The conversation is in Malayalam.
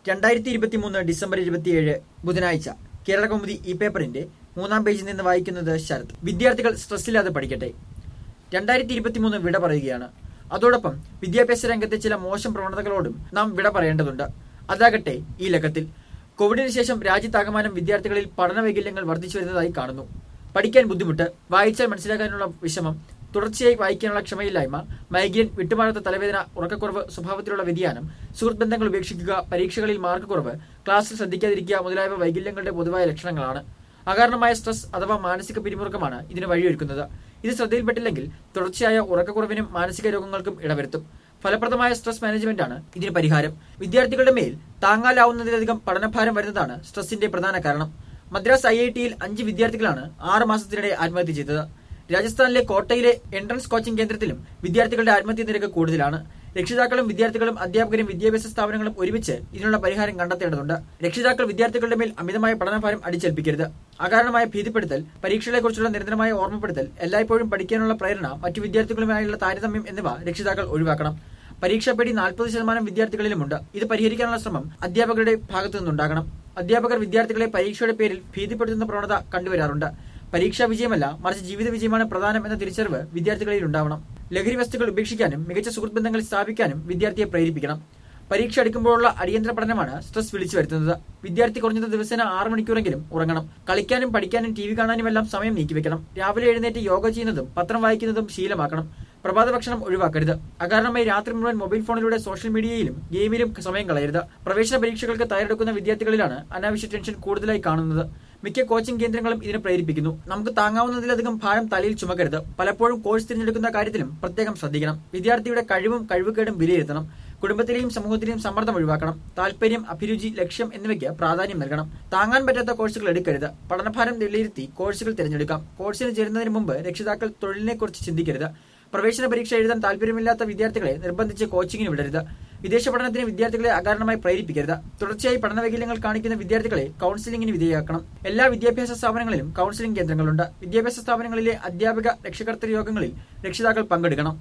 രണ്ടായിരത്തി ഇരുപത്തി മൂന്ന് ഡിസംബർ ഇരുപത്തിയേഴ് ബുധനാഴ്ച കേരള കൗമുദി ഈ പേപ്പറിന്റെ മൂന്നാം പേജിൽ നിന്ന് വായിക്കുന്നത് ശരത് വിദ്യാർത്ഥികൾ സ്ട്രെസ്സില്ലാതെ പഠിക്കട്ടെ രണ്ടായിരത്തി ഇരുപത്തിമൂന്ന് വിട പറയുകയാണ് അതോടൊപ്പം വിദ്യാഭ്യാസ രംഗത്തെ ചില മോശം പ്രവണതകളോടും നാം വിട പറയേണ്ടതുണ്ട് അതാകട്ടെ ഈ ലക്കത്തിൽ കോവിഡിന് ശേഷം രാജ്യത്താകമാനം വിദ്യാർത്ഥികളിൽ പഠന വൈകല്യങ്ങൾ വർദ്ധിച്ചു വരുന്നതായി കാണുന്നു പഠിക്കാൻ ബുദ്ധിമുട്ട് വായിച്ചാൽ മനസ്സിലാക്കാനുള്ള വിഷമം തുടർച്ചയായി വായിക്കാനുള്ള ക്ഷമയില്ലായ്മ മൈഗ്രെയിൻ വിട്ടുമാറാത്ത തലവേദന ഉറക്കക്കുറവ് സ്വഭാവത്തിലുള്ള വ്യതിയാനം സുഹൃത്ത് ബന്ധങ്ങൾ ഉപേക്ഷിക്കുക പരീക്ഷകളിൽ മാർക്ക് കുറവ് ക്ലാസ്സിൽ ശ്രദ്ധിക്കാതിരിക്കുക മുതലായവ വൈകല്യങ്ങളുടെ പൊതുവായ ലക്ഷണങ്ങളാണ് അകാരണമായ സ്ട്രെസ് അഥവാ മാനസിക പിരിമുറുക്കമാണ് ഇതിന് വഴിയൊരുക്കുന്നത് ഇത് ശ്രദ്ധയിൽപ്പെട്ടില്ലെങ്കിൽ തുടർച്ചയായ ഉറക്കക്കുറവിനും മാനസിക രോഗങ്ങൾക്കും ഇടവരുത്തും ഫലപ്രദമായ സ്ട്രെസ് മാനേജ്മെന്റാണ് ഇതിന് പരിഹാരം വിദ്യാർത്ഥികളുടെ മേൽ താങ്ങാലാവുന്നതിലധികം പഠനഭാരം വരുന്നതാണ് സ്ട്രെസ്സിന്റെ പ്രധാന കാരണം മദ്രാസ് ഐ ഐ ടിയിൽ അഞ്ച് വിദ്യാർത്ഥികളാണ് ആറ് മാസത്തിനിടെ ആത്മഹത്യ ചെയ്തത് രാജസ്ഥാനിലെ കോട്ടയിലെ എൻട്രൻസ് കോച്ചിംഗ് കേന്ദ്രത്തിലും വിദ്യാർത്ഥികളുടെ ആത്മഹത്യ നിരക്ക് കൂടുതലാണ് രക്ഷിതാക്കളും വിദ്യാർത്ഥികളും അധ്യാപകരും വിദ്യാഭ്യാസ സ്ഥാപനങ്ങളും ഒരുമിച്ച് ഇതിനുള്ള പരിഹാരം കണ്ടെത്തേണ്ടതുണ്ട് രക്ഷിതാക്കൾ വിദ്യാർത്ഥികളുടെ മേൽ അമിതമായ പഠനഭാരം അടിച്ചേൽപ്പിക്കരുത് അകാരണമായ ഭീതിപ്പെടുത്തൽ പരീക്ഷകളെക്കുറിച്ചുള്ള നിരന്തരമായ ഓർമ്മപ്പെടുത്തൽ എല്ലായ്പ്പോഴും പഠിക്കാനുള്ള പ്രേരണ മറ്റു വിദ്യാർത്ഥികളുമായുള്ള താരതമ്യം എന്നിവ രക്ഷിതാക്കൾ ഒഴിവാക്കണം പരീക്ഷാപ്പേടി നാൽപ്പത് ശതമാനം വിദ്യാർത്ഥികളിലുമുണ്ട് ഇത് പരിഹരിക്കാനുള്ള ശ്രമം അധ്യാപകരുടെ ഭാഗത്തു നിന്നുണ്ടാകണം അധ്യാപകർ വിദ്യാർത്ഥികളെ പരീക്ഷയുടെ പേരിൽ ഭീതിപ്പെടുത്തുന്ന പ്രവണത കണ്ടുവരാറുണ്ട് പരീക്ഷാ വിജയമല്ല മറിച്ച് ജീവിത വിജയമാണ് പ്രധാനം എന്ന തിരിച്ചറിവ് വിദ്യാർത്ഥികളിൽ ഉണ്ടാവണം ലഹരി വസ്തുക്കൾ ഉപേക്ഷിക്കാനും മികച്ച സുഹൃത്ത് ബന്ധങ്ങൾ സ്ഥാപിക്കാനും വിദ്യാർത്ഥിയെ പ്രേരിപ്പിക്കണം പരീക്ഷ അടുക്കുമ്പോഴുള്ള അടിയന്തര പഠനമാണ് സ്ട്രെസ് വിളിച്ചു വരുത്തുന്നത് വിദ്യാർത്ഥി കുറഞ്ഞത് ദിവസേന ആറ് മണിക്കൂറെങ്കിലും ഉറങ്ങണം കളിക്കാനും പഠിക്കാനും ടി വി കാണാനും എല്ലാം സമയം നീക്കിവെക്കണം രാവിലെ എഴുന്നേറ്റ് യോഗ ചെയ്യുന്നതും പത്രം വായിക്കുന്നതും ശീലമാക്കണം പ്രഭാത ഭക്ഷണം ഒഴിവാക്കരുത് അകാരണമായി രാത്രി മുഴുവൻ മൊബൈൽ ഫോണിലൂടെ സോഷ്യൽ മീഡിയയിലും ഗെയിമിലും സമയം കളയരുത് പ്രവേശന പരീക്ഷകൾക്ക് തയ്യാറെടുക്കുന്ന വിദ്യാർത്ഥികളിലാണ് അനാവശ്യ ടെൻഷൻ കൂടുതലായി കാണുന്നത് മിക്ക കോച്ചിംഗ് കേന്ദ്രങ്ങളും ഇതിനെ പ്രേരിപ്പിക്കുന്നു നമുക്ക് താങ്ങാവുന്നതിലധികം ഭാരം തലയിൽ ചുമക്കരുത് പലപ്പോഴും കോഴ്സ് തിരഞ്ഞെടുക്കുന്ന കാര്യത്തിലും പ്രത്യേകം ശ്രദ്ധിക്കണം വിദ്യാർത്ഥിയുടെ കഴിവും കഴിവുകേടും വിലയിരുത്തണം കുടുംബത്തിലെയും സമൂഹത്തിലെയും സമ്മർദ്ദം ഒഴിവാക്കണം താല്പര്യം അഭിരുചി ലക്ഷ്യം എന്നിവയ്ക്ക് പ്രാധാന്യം നൽകണം താങ്ങാൻ പറ്റാത്ത കോഴ്സുകൾ എടുക്കരുത് പഠനഭാരം വിലയിരുത്തി കോഴ്സുകൾ തിരഞ്ഞെടുക്കാം കോഴ്സിന് ചേരുന്നതിന് മുമ്പ് രക്ഷിതാക്കൾ തൊഴിലിനെക്കുറിച്ച് ചിന്തിക്കരുത് പ്രവേശന പരീക്ഷ എഴുതാൻ താല്പര്യമില്ലാത്ത വിദ്യാർത്ഥികളെ നിർബന്ധിച്ച് കോച്ചിങ്ങിന് വിടരുത് വിദേശ പഠനത്തിന് വിദ്യാർത്ഥികളെ അകാരണമായി പ്രേരിപ്പിക്കരുത് തുടർച്ചയായി പഠന വൈകല്യങ്ങൾ കാണിക്കുന്ന വിദ്യാർത്ഥികളെ കൌൺസിലിംഗിന് വിധേയമാക്കണം എല്ലാ വിദ്യാഭ്യാസ സ്ഥാപനങ്ങളിലും കൌൺസിലിംഗ് കേന്ദ്രങ്ങളുണ്ട് വിദ്യാഭ്യാസ സ്ഥാപനങ്ങളിലെ അധ്യാപക രക്ഷകർത്തൃ യോഗങ്ങളിൽ രക്ഷിതാക്കൾ പങ്കെടുക്കണം